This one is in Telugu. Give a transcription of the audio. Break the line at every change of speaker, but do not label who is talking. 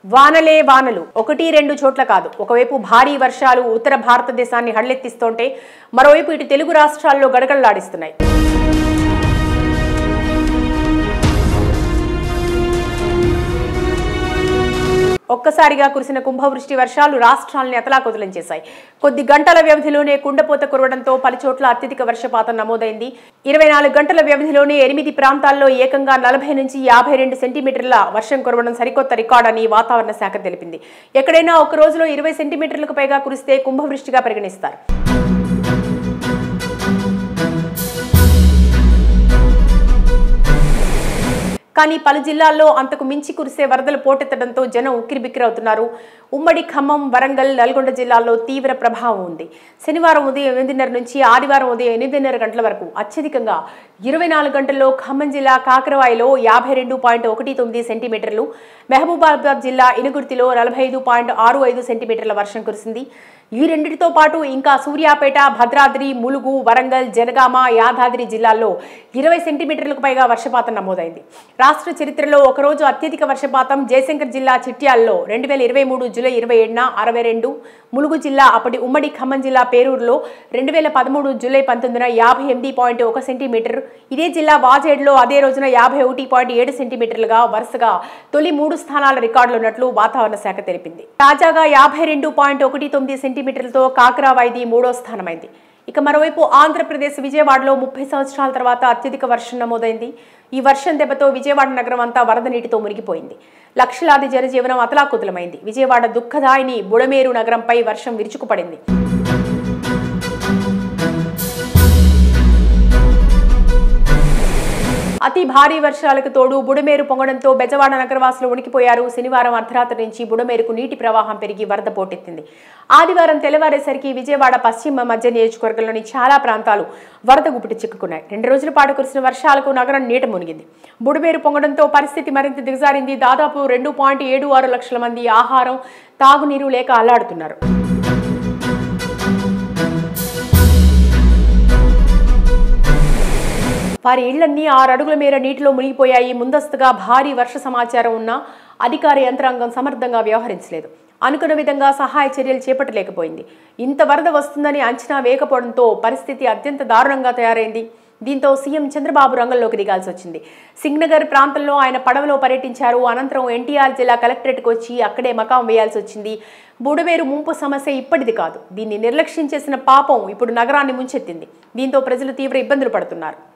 వానలే వానలు ఒకటి రెండు చోట్ల కాదు ఒకవైపు భారీ వర్షాలు ఉత్తర భారతదేశాన్ని హడలెత్తిస్తుంటే మరోవైపు ఇటు తెలుగు రాష్ట్రాల్లో గడగడలాడిస్తున్నాయి ఒక్కసారిగా కురిసిన కుంభవృష్టి వర్షాలు రాష్ట్రాలని అతలాకుతలం చేశాయి కొద్ది గంటల వ్యవధిలోనే కుండపోత కురవడంతో పలు చోట్ల అత్యధిక వర్షపాతం నమోదైంది ఇరవై నాలుగు గంటల వ్యవధిలోనే ఎనిమిది ప్రాంతాల్లో ఏకంగా నలభై నుంచి యాభై రెండు సెంటీమీటర్ల వర్షం కురవడం సరికొత్త రికార్డ్ అని వాతావరణ శాఖ తెలిపింది ఎక్కడైనా ఒక రోజులో ఇరవై సెంటీమీటర్లకు పైగా కురిస్తే కుంభవృష్టిగా పరిగణిస్తారు కానీ పలు జిల్లాల్లో అంతకు మించి కురిసే వరదలు పోటెత్తడంతో జనం ఉక్కిరిబిక్కిరవుతున్నారు ఉమ్మడి ఖమ్మం వరంగల్ నల్గొండ జిల్లాల్లో తీవ్ర ప్రభావం ఉంది శనివారం ఉదయం ఎనిమిదిన్నర నుంచి ఆదివారం ఉదయం ఎనిమిదిన్నర గంటల వరకు అత్యధికంగా ఇరవై నాలుగు గంటల్లో ఖమ్మం జిల్లా కాకరవాయిలో యాభై రెండు పాయింట్ ఒకటి తొమ్మిది సెంటీమీటర్లు మహబూబాబాద్ జిల్లా ఇనుగుర్తిలో నలభై ఐదు పాయింట్ ఆరు ఐదు సెంటీమీటర్ల వర్షం కురిసింది ఈ రెండింటితో పాటు ఇంకా సూర్యాపేట భద్రాద్రి ములుగు వరంగల్ జనగామ యాదాద్రి జిల్లాల్లో ఇరవై సెంటీమీటర్లకు పైగా వర్షపాతం నమోదైంది రాష్ట్ర చరిత్రలో ఒకరోజు అత్యధిక వర్షపాతం జయశంకర్ జిల్లా చిట్యాల్లో రెండు వేల ఇరవై మూడు జూలై ఇరవై ఏడున అరవై రెండు ములుగు జిల్లా అప్పటి ఉమ్మడి ఖమ్మం జిల్లా పేరూరులో రెండు వేల పదమూడు జూలై పంతొమ్మిదిన యాభై ఎనిమిది పాయింట్ ఒక సెంటీమీటర్ ఇదే జిల్లా వాజేడ్లో అదే రోజున యాభై ఒకటి పాయింట్ ఏడు సెంటీమీటర్లుగా వరుసగా తొలి మూడు స్థానాల రికార్డులు ఉన్నట్లు వాతావరణ శాఖ తెలిపింది తాజాగా యాభై రెండు పాయింట్ ఒకటి తొమ్మిది సెంటీమీటర్లతో కాకరావాయిది మూడో స్థానమైంది ఇక మరోవైపు ఆంధ్రప్రదేశ్ విజయవాడలో ముప్పై సంవత్సరాల తర్వాత అత్యధిక వర్షం నమోదైంది ఈ వర్షం దెబ్బతో విజయవాడ నగరం అంతా వరద నీటితో మునిగిపోయింది లక్షలాది జనజీవనం అతలాకుతలమైంది విజయవాడ దుఃఖదాయిని బుడమేరు నగరంపై వర్షం విరుచుకుపడింది అతి భారీ వర్షాలకు తోడు బుడమేరు పొంగడంతో బెజవాడ నగరవాసులు ఉనికిపోయారు శనివారం అర్ధరాత్రి నుంచి బుడమేరుకు నీటి ప్రవాహం పెరిగి వరద పోటెత్తింది ఆదివారం తెల్లవారేసరికి విజయవాడ పశ్చిమ మధ్య నియోజకవర్గంలోని చాలా ప్రాంతాలు వరద గుపిటి చిక్కుకున్నాయి రెండు రోజుల పాటు కురిసిన వర్షాలకు నగరం నీట మునిగింది బుడమేరు పొంగడంతో పరిస్థితి మరింత దిగజారింది దాదాపు రెండు పాయింట్ ఏడు ఆరు లక్షల మంది ఆహారం తాగునీరు లేక అల్లాడుతున్నారు వారి ఇళ్లన్నీ ఆరు అడుగుల మేర నీటిలో మునిగిపోయాయి ముందస్తుగా భారీ వర్ష సమాచారం ఉన్నా అధికార యంత్రాంగం సమర్థంగా వ్యవహరించలేదు అనుకున్న విధంగా సహాయ చర్యలు చేపట్టలేకపోయింది ఇంత వరద వస్తుందని అంచనా వేయకపోవడంతో పరిస్థితి అత్యంత దారుణంగా తయారైంది దీంతో సీఎం చంద్రబాబు రంగంలోకి దిగాల్సి వచ్చింది సింగ్నగర్ ప్రాంతంలో ఆయన పడవలో పర్యటించారు అనంతరం ఎన్టీఆర్ జిల్లా కలెక్టరేట్కి వచ్చి అక్కడే మకాం వేయాల్సి వచ్చింది బుడమేరు ముంపు సమస్య ఇప్పటిది కాదు దీన్ని నిర్లక్ష్యం చేసిన పాపం ఇప్పుడు నగరాన్ని ముంచెత్తింది దీంతో ప్రజలు తీవ్ర ఇబ్బందులు పడుతున్నారు